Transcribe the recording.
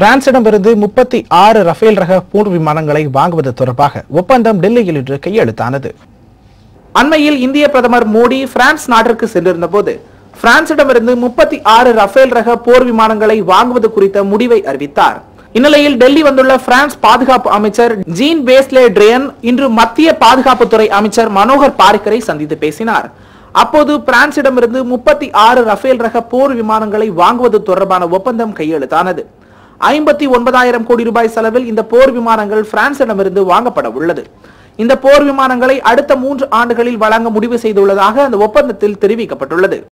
பிரான்சிடமிருந்து முப்பத்தி ஆறு ரஃபேல் ரக போர் விமானங்களை வாங்குவது தொடர்பாக ஒப்பந்தம் டெல்லியில் இன்று கையெழுத்தானது அண்மையில் இந்திய பிரதமர் மோடி பிரான்ஸ் நாட்டிற்கு சென்றிருந்த போது பிரான்சிடமிருந்து முப்பத்தி ஆறு ரஃபேல் ரக போர் விமானங்களை வாங்குவது குறித்த முடிவை அறிவித்தார் இந்நிலையில் டெல்லி வந்துள்ள பிரான்ஸ் பாதுகாப்பு அமைச்சர் ஜீன் பேஸ்லே ட்ரேயன் இன்று மத்திய பாதுகாப்புத்துறை அமைச்சர் மனோகர் பாரிக்கரை சந்தித்து பேசினார் அப்போது பிரான்சிடமிருந்து முப்பத்தி ஆறு ரஃபேல் ரக போர் விமானங்களை வாங்குவது தொடர்பான ஒப்பந்தம் கையெழுத்தானது ஐம்பத்தி ஒன்பதாயிரம் கோடி ரூபாய் செலவில் இந்த போர் விமானங்கள் பிரான்சிடமிருந்து வாங்கப்பட உள்ளது இந்த போர் விமானங்களை அடுத்த மூன்று ஆண்டுகளில் வழங்க முடிவு செய்துள்ளதாக அந்த ஒப்பந்தத்தில் தெரிவிக்கப்பட்டுள்ளது